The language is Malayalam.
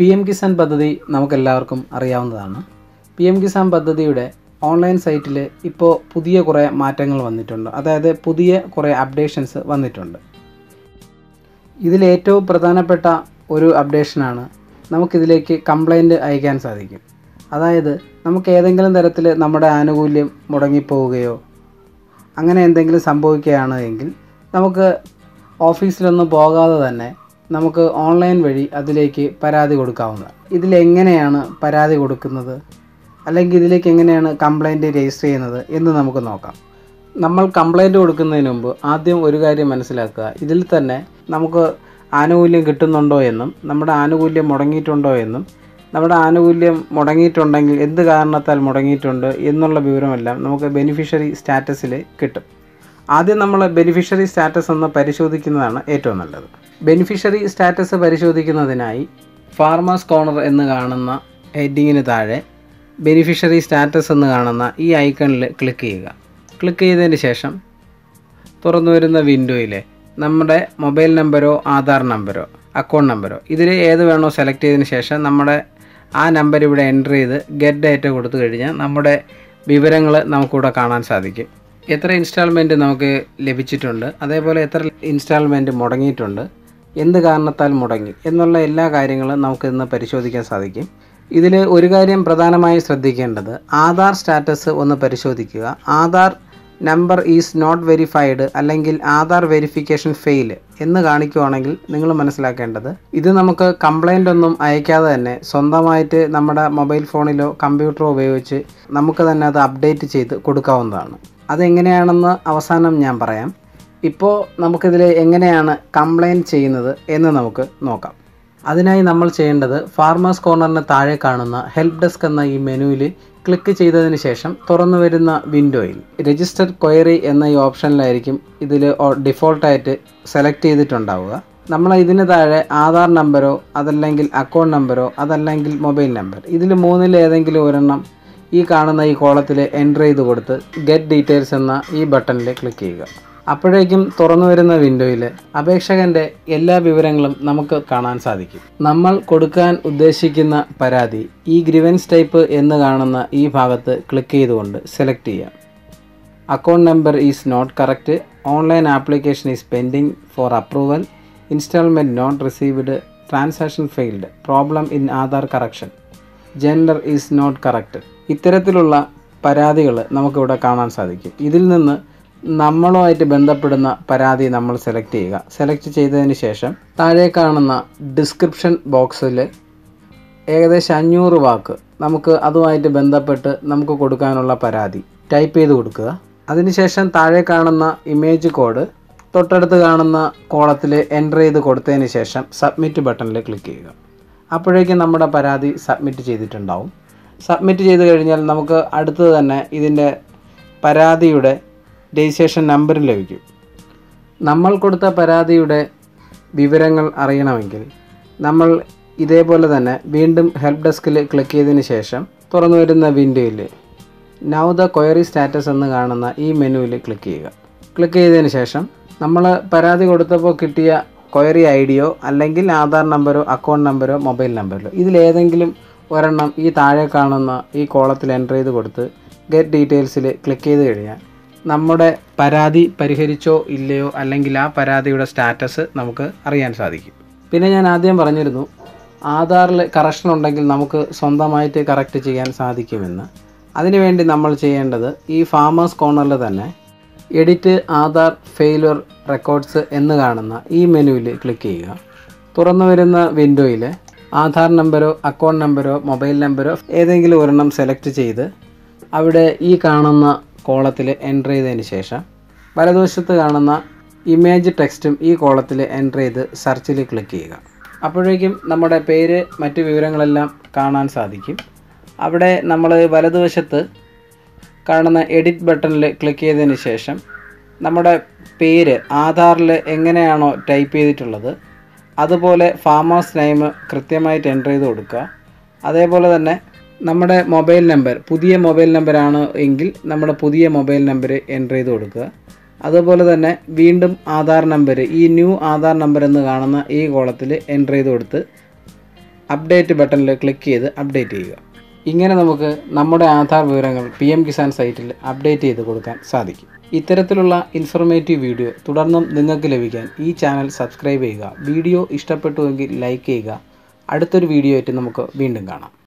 പി എം കിസാൻ പദ്ധതി നമുക്കെല്ലാവർക്കും അറിയാവുന്നതാണ് പി എം കിസാൻ പദ്ധതിയുടെ ഓൺലൈൻ സൈറ്റിൽ ഇപ്പോൾ പുതിയ കുറേ മാറ്റങ്ങൾ വന്നിട്ടുണ്ട് അതായത് പുതിയ കുറേ അപ്ഡേഷൻസ് വന്നിട്ടുണ്ട് ഇതിൽ ഏറ്റവും പ്രധാനപ്പെട്ട ഒരു അപ്ഡേഷനാണ് നമുക്കിതിലേക്ക് കംപ്ലൈൻറ്റ് അയക്കാൻ സാധിക്കും അതായത് നമുക്ക് ഏതെങ്കിലും തരത്തിൽ നമ്മുടെ ആനുകൂല്യം മുടങ്ങിപ്പോവുകയോ അങ്ങനെ എന്തെങ്കിലും സംഭവിക്കുകയാണ് എങ്കിൽ നമുക്ക് ഓഫീസിലൊന്നും പോകാതെ തന്നെ നമുക്ക് ഓൺലൈൻ വഴി അതിലേക്ക് പരാതി കൊടുക്കാവുന്നതാണ് ഇതിലെങ്ങനെയാണ് പരാതി കൊടുക്കുന്നത് അല്ലെങ്കിൽ ഇതിലേക്ക് എങ്ങനെയാണ് കംപ്ലൈൻറ്റ് രജിസ്റ്റർ ചെയ്യുന്നത് എന്ന് നമുക്ക് നോക്കാം നമ്മൾ കംപ്ലൈൻറ്റ് കൊടുക്കുന്നതിന് മുമ്പ് ആദ്യം ഒരു കാര്യം മനസ്സിലാക്കുക ഇതിൽ തന്നെ നമുക്ക് ആനുകൂല്യം കിട്ടുന്നുണ്ടോ എന്നും നമ്മുടെ ആനുകൂല്യം മുടങ്ങിയിട്ടുണ്ടോ എന്നും നമ്മുടെ ആനുകൂല്യം മുടങ്ങിയിട്ടുണ്ടെങ്കിൽ എന്ത് കാരണത്താൽ മുടങ്ങിയിട്ടുണ്ട് എന്നുള്ള വിവരമെല്ലാം നമുക്ക് ബെനിഫിഷ്യറി സ്റ്റാറ്റസിൽ കിട്ടും ആദ്യം നമ്മൾ ബെനിഫിഷ്യറി സ്റ്റാറ്റസ് ഒന്ന് പരിശോധിക്കുന്നതാണ് ഏറ്റവും നല്ലത് ബെനിഫിഷ്യറി സ്റ്റാറ്റസ് പരിശോധിക്കുന്നതിനായി ഫാർമേഴ്സ് കോർണർ എന്ന് കാണുന്ന ഹെഡിങ്ങിന് താഴെ ബെനിഫിഷ്യറി സ്റ്റാറ്റസ് എന്ന് കാണുന്ന ഈ ഐക്കണിൽ ക്ലിക്ക് ചെയ്യുക ക്ലിക്ക് ചെയ്തതിന് ശേഷം തുറന്നു വരുന്ന വിൻഡോയിൽ നമ്മുടെ മൊബൈൽ നമ്പരോ ആധാർ നമ്പരോ അക്കൗണ്ട് നമ്പരോ ഇതിൽ ഏത് വേണോ സെലക്ട് ചെയ്തതിന് ശേഷം നമ്മുടെ ആ നമ്പർ ഇവിടെ എൻ്റർ ചെയ്ത് ഗെറ്റ് ഡേറ്റ കൊടുത്തു കഴിഞ്ഞാൽ നമ്മുടെ വിവരങ്ങൾ നമുക്കിവിടെ കാണാൻ സാധിക്കും എത്ര ഇൻസ്റ്റാൾമെൻറ്റ് നമുക്ക് ലഭിച്ചിട്ടുണ്ട് അതേപോലെ എത്ര ഇൻസ്റ്റാൾമെൻറ്റ് മുടങ്ങിയിട്ടുണ്ട് എന്ത് കാരണത്താൽ മുടങ്ങി എന്നുള്ള എല്ലാ കാര്യങ്ങളും നമുക്ക് ഇന്ന് പരിശോധിക്കാൻ സാധിക്കും ഇതിൽ ഒരു കാര്യം പ്രധാനമായി ശ്രദ്ധിക്കേണ്ടത് ആധാർ സ്റ്റാറ്റസ് ഒന്ന് പരിശോധിക്കുക Aadhaar number is not verified അല്ലെങ്കിൽ ആധാർ വെരിഫിക്കേഷൻ ഫെയിൽ എന്ന് കാണിക്കുവാണെങ്കിൽ നിങ്ങൾ മനസ്സിലാക്കേണ്ടത് ഇത് നമുക്ക് കംപ്ലൈൻ്റ് ഒന്നും അയക്കാതെ തന്നെ സ്വന്തമായിട്ട് നമ്മുടെ മൊബൈൽ ഫോണിലോ കമ്പ്യൂട്ടറോ ഉപയോഗിച്ച് നമുക്ക് തന്നെ അത് അപ്ഡേറ്റ് ചെയ്ത് കൊടുക്കാവുന്നതാണ് അതെങ്ങനെയാണെന്ന് അവസാനം ഞാൻ പറയാം ഇപ്പോൾ നമുക്കിതിൽ എങ്ങനെയാണ് കംപ്ലൈൻറ്റ് ചെയ്യുന്നത് എന്ന് നമുക്ക് നോക്കാം അതിനായി നമ്മൾ ചെയ്യേണ്ടത് ഫാർമേഴ്സ് കോർണറിന് താഴെ കാണുന്ന ഹെൽപ്പ് ഡെസ്ക് എന്ന ഈ മെനുവിൽ ക്ലിക്ക് ചെയ്തതിന് ശേഷം തുറന്നു വരുന്ന വിൻഡോയിൽ രജിസ്റ്റർ ക്വയറി എന്ന ഈ ഓപ്ഷനിലായിരിക്കും ഇതിൽ ഡിഫോൾട്ടായിട്ട് സെലക്ട് ചെയ്തിട്ടുണ്ടാവുക നമ്മൾ ഇതിന് താഴെ ആധാർ നമ്പരോ അതല്ലെങ്കിൽ അക്കൗണ്ട് നമ്പരോ അതല്ലെങ്കിൽ മൊബൈൽ നമ്പർ ഇതിൽ മൂന്നിൽ ഏതെങ്കിലും ഒരെണ്ണം ഈ കാണുന്ന ഈ കോളത്തിൽ എൻ്റർ ചെയ്ത് കൊടുത്ത് ഗെറ്റ് ഡീറ്റെയിൽസ് എന്ന ഈ ബട്ടണിൽ ക്ലിക്ക് ചെയ്യുക അപ്പോഴേക്കും തുറന്നു വരുന്ന വിൻഡോയിൽ അപേക്ഷകൻ്റെ എല്ലാ വിവരങ്ങളും നമുക്ക് കാണാൻ സാധിക്കും നമ്മൾ കൊടുക്കാൻ ഉദ്ദേശിക്കുന്ന പരാതി ഈ ഗ്രിവൻസ് ടൈപ്പ് എന്ന് കാണുന്ന ഈ ഭാഗത്ത് ക്ലിക്ക് ചെയ്തുകൊണ്ട് സെലക്ട് ചെയ്യാം account number is not correct online application is pending for approval instalment not received transaction failed problem in Aadhaar correction gender is not correct ഇത്തരത്തിലുള്ള പരാതികൾ നമുക്കിവിടെ കാണാൻ സാധിക്കും ഇതിൽ നിന്ന് നമ്മളുമായിട്ട് ബന്ധപ്പെടുന്ന പരാതി നമ്മൾ സെലക്ട് ചെയ്യുക സെലക്ട് ചെയ്തതിന് ശേഷം താഴെ കാണുന്ന ഡിസ്ക്രിപ്ഷൻ ബോക്സിൽ ഏകദേശം അഞ്ഞൂറ് വാക്ക് നമുക്ക് അതുമായിട്ട് ബന്ധപ്പെട്ട് നമുക്ക് കൊടുക്കാനുള്ള പരാതി ടൈപ്പ് ചെയ്ത് കൊടുക്കുക അതിനുശേഷം താഴെ കാണുന്ന ഇമേജ് കോഡ് തൊട്ടടുത്ത് കാണുന്ന കോളത്തിൽ എൻ്റർ ചെയ്ത് കൊടുത്തതിന് ശേഷം സബ്മിറ്റ് ബട്ടണിൽ ക്ലിക്ക് ചെയ്യുക അപ്പോഴേക്കും നമ്മുടെ പരാതി സബ്മിറ്റ് ചെയ്തിട്ടുണ്ടാവും സബ്മിറ്റ് ചെയ്ത് കഴിഞ്ഞാൽ നമുക്ക് അടുത്തത് തന്നെ ഇതിൻ്റെ പരാതിയുടെ രജിസ്ട്രേഷൻ നമ്പറും ലഭിക്കും നമ്മൾ കൊടുത്ത പരാതിയുടെ വിവരങ്ങൾ അറിയണമെങ്കിൽ നമ്മൾ ഇതേപോലെ തന്നെ വീണ്ടും ഹെൽപ്പ് ഡെസ്കിൽ ക്ലിക്ക് ചെയ്തതിന് ശേഷം തുറന്നു വരുന്ന വിൻഡോയിൽ നൗ ദ ക്വയറി സ്റ്റാറ്റസ് എന്ന് കാണുന്ന ഈ മെനുവിൽ ക്ലിക്ക് ചെയ്യുക ക്ലിക്ക് ചെയ്തതിന് ശേഷം നമ്മൾ പരാതി കൊടുത്തപ്പോൾ കിട്ടിയ ക്വയറി ഐ ഡിയോ അല്ലെങ്കിൽ ആധാർ നമ്പരോ അക്കൗണ്ട് നമ്പരോ മൊബൈൽ നമ്പറിലോ ഇതിലേതെങ്കിലും ഒരെണ്ണം ഈ താഴെ കാണുന്ന ഈ കോളത്തിൽ എൻ്റർ ചെയ്ത് കൊടുത്ത് ഗെറ്റ് ഡീറ്റെയിൽസിൽ ക്ലിക്ക് ചെയ്ത് കഴിഞ്ഞാൽ നമ്മുടെ പരാതി പരിഹരിച്ചോ ഇല്ലയോ അല്ലെങ്കിൽ ആ പരാതിയുടെ സ്റ്റാറ്റസ് നമുക്ക് അറിയാൻ സാധിക്കും പിന്നെ ഞാൻ ആദ്യം പറഞ്ഞിരുന്നു ആധാറിൽ കറക്ഷൻ ഉണ്ടെങ്കിൽ നമുക്ക് സ്വന്തമായിട്ട് കറക്റ്റ് ചെയ്യാൻ സാധിക്കുമെന്ന് അതിനുവേണ്ടി നമ്മൾ ചെയ്യേണ്ടത് ഈ ഫാമേഴ്സ് കോർണറിൽ തന്നെ എഡിറ്റ് ആധാർ ഫെയിലുവർ റെക്കോർഡ്സ് എന്ന് കാണുന്ന ഈ മെനുവിൽ ക്ലിക്ക് ചെയ്യുക തുറന്നു വരുന്ന വിൻഡോയിൽ ആധാർ നമ്പരോ അക്കൗണ്ട് നമ്പരോ മൊബൈൽ നമ്പരോ ഏതെങ്കിലും ഒരെണ്ണം സെലക്ട് ചെയ്ത് അവിടെ ഈ കാണുന്ന കോളത്തിൽ എൻ്റർ ചെയ്തതിന് ശേഷം വലതുവശത്ത് കാണുന്ന ഇമേജ് ടെക്സ്റ്റും ഈ കോളത്തിൽ എൻ്റർ ചെയ്ത് സെർച്ചിൽ ക്ലിക്ക് ചെയ്യുക അപ്പോഴേക്കും നമ്മുടെ പേര് മറ്റു വിവരങ്ങളെല്ലാം കാണാൻ സാധിക്കും അവിടെ നമ്മൾ വലതുവശത്ത് കാണുന്ന എഡിറ്റ് ബട്ടണിൽ ക്ലിക്ക് ചെയ്തതിന് ശേഷം നമ്മുടെ പേര് ആധാറിൽ എങ്ങനെയാണോ ടൈപ്പ് ചെയ്തിട്ടുള്ളത് അതുപോലെ ഫാമേഴ്സ് നെയിം കൃത്യമായിട്ട് എൻ്റർ ചെയ്ത് കൊടുക്കുക അതേപോലെ തന്നെ നമ്മുടെ മൊബൈൽ നമ്പർ പുതിയ മൊബൈൽ നമ്പറാണ് എങ്കിൽ നമ്മുടെ പുതിയ മൊബൈൽ നമ്പർ എൻ്റർ ചെയ്ത് കൊടുക്കുക അതുപോലെ തന്നെ വീണ്ടും ആധാർ നമ്പർ ഈ ന്യൂ ആധാർ നമ്പർ എന്ന് കാണുന്ന ഈ കോളത്തിൽ എൻ്റർ ചെയ്ത് കൊടുത്ത് അപ്ഡേറ്റ് ബട്ടണിൽ ക്ലിക്ക് ചെയ്ത് അപ്ഡേറ്റ് ചെയ്യുക ഇങ്ങനെ നമുക്ക് നമ്മുടെ ആധാർ വിവരങ്ങൾ പി എം കിസാൻ സൈറ്റിൽ അപ്ഡേറ്റ് ചെയ്ത് കൊടുക്കാൻ സാധിക്കും ഇത്തരത്തിലുള്ള ഇൻഫർമേറ്റീവ് വീഡിയോ തുടർന്നും നിങ്ങൾക്ക് ലഭിക്കാൻ ഈ ചാനൽ സബ്സ്ക്രൈബ് ചെയ്യുക വീഡിയോ ഇഷ്ടപ്പെട്ടുവെങ്കിൽ ലൈക്ക് ചെയ്യുക അടുത്തൊരു വീഡിയോ ആയിട്ട് നമുക്ക് വീണ്ടും കാണാം